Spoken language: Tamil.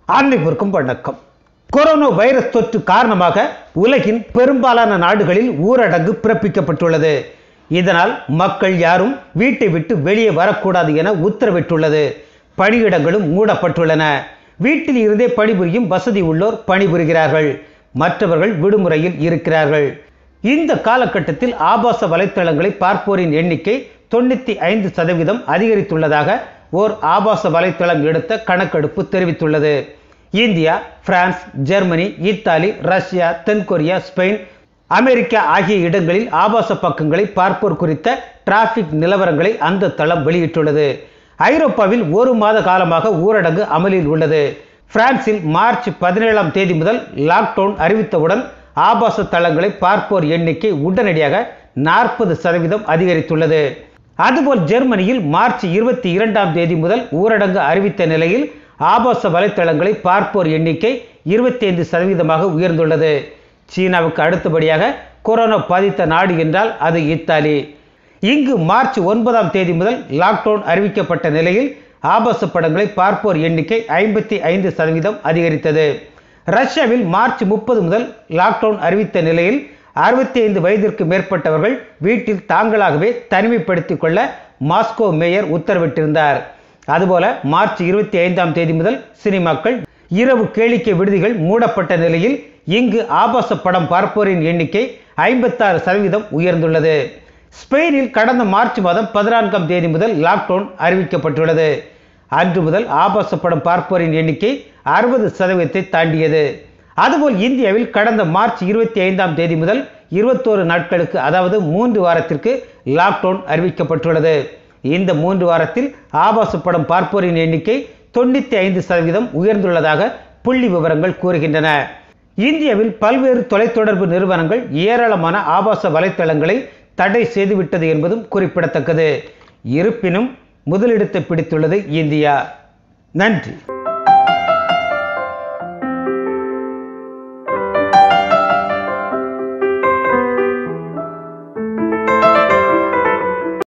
அனைவருக்கும் வணக்கம் கொரோனா வைரஸ் தொற்று காரணமாக உலகின் பெரும்பாலான நாடுகளில் ஊரடங்கு பிறப்பிக்கப்பட்டுள்ளது இதனால் மக்கள் யாரும் வீட்டை விட்டு வெளியே வரக்கூடாது என உத்தரவிட்டுள்ளது பணியிடங்களும் மூடப்பட்டுள்ளன வீட்டில் இருந்தே பணிபுரியும் வசதி உள்ளோர் பணிபுரிகிறார்கள் மற்றவர்கள் விடுமுறையில் இருக்கிறார்கள் இந்த காலகட்டத்தில் ஆபாச வலைத்தளங்களை பார்ப்போரின் எண்ணிக்கை தொண்ணூற்றி ஐந்து சதவீதம் அதிகரித்துள்ளதாக ஓர் ஆபாச வலைத்தளம் எடுத்த கணக்கெடுப்பு தெரிவித்துள்ளது India France Germany Italy Russia தென்கொரியா ஸ்பெயின் அமெரிக்கா ஆகிய இடங்களில் ஆபாச பக்கங்களை பார்ப்போர் குறித்த டிராபிக் நிலவரங்களை அந்த தளம் வெளியிட்டுள்ளது ஐரோப்பாவில் ஒரு மாத காலமாக ஊரடங்கு அமலில் உள்ளது பிரான்சில் மார்ச் பதினேழாம் தேதி முதல் லாக்டவுன் அறிவித்தவுடன் ஆபாச தளங்களை பார்ப்போர் எண்ணிக்கை உடனடியாக நாற்பது சதவீதம் அதிகரித்துள்ளது அதுபோல் ஜெர்மனியில் மார்ச் இருபத்தி இரண்டாம் தேதி முதல் ஊரடங்கு அறிவித்த நிலையில் ஆபாச வலைத்தளங்களை பார்ப்போர் எண்ணிக்கை இருபத்தி ஐந்து சதவீதமாக உயர்ந்துள்ளது சீனாவுக்கு அடுத்தபடியாக கொரோனா பாதித்த நாடு என்றால் அது இத்தாலி இங்கு மார்ச் ஒன்பதாம் தேதி முதல் லாக்டவுன் அறிவிக்கப்பட்ட நிலையில் ஆபாச படங்களை பார்ப்போர் எண்ணிக்கை ஐம்பத்தி ஐந்து சதவீதம் அதிகரித்தது ரஷ்யாவில் மார்ச் முப்பது முதல் லாக்டவுன் அறிவித்த நிலையில் அறுபத்தி ஐந்து வயதிற்கு மேற்பட்டவர்கள் வீட்டில் தாங்களாகவே தனிமைப்படுத்திக் கொள்ள மாஸ்கோ மேயர் உத்தரவிட்டிருந்தார் அதுபோல மார்ச் இருபத்தி ஐந்தாம் தேதி முதல் சினிமாக்கள் இரவு கேளிக்கை விடுதிகள் மூடப்பட்ட நிலையில் இங்கு ஆபாச படம் பார்ப்போரின் எண்ணிக்கை ஐம்பத்தாறு சதவீதம் உயர்ந்துள்ளது ஸ்பெயினில் கடந்த மார்ச் மாதம் பதினான்காம் தேதி முதல் லாக்டவுன் அறிவிக்கப்பட்டுள்ளது அன்று முதல் ஆபாச படம் பார்ப்போரின் எண்ணிக்கை அறுபது சதவீதத்தை தாண்டியது அதுபோல் இந்தியாவில் கடந்த மார்ச் இருபத்தி ஐந்தாம் தேதி முதல் இருபத்தோரு நாட்களுக்கு அதாவது மூன்று வாரத்திற்கு லாக்டவுன் அறிவிக்கப்பட்டுள்ளது இந்த மூன்று வாரத்தில் ஆபாச படம் பார்ப்போரின் எண்ணிக்கை தொண்ணூற்றி ஐந்து சதவீதம் உயர்ந்துள்ளதாக புள்ளி விவரங்கள் கூறுகின்றன இந்தியாவில் பல்வேறு தொலைத்தொடர்பு நிறுவனங்கள் ஏராளமான ஆபாச வலைத்தளங்களை தடை செய்துவிட்டது என்பதும் குறிப்பிடத்தக்கது இருப்பினும் முதலிடத்தை பிடித்துள்ளது இந்தியா நன்றி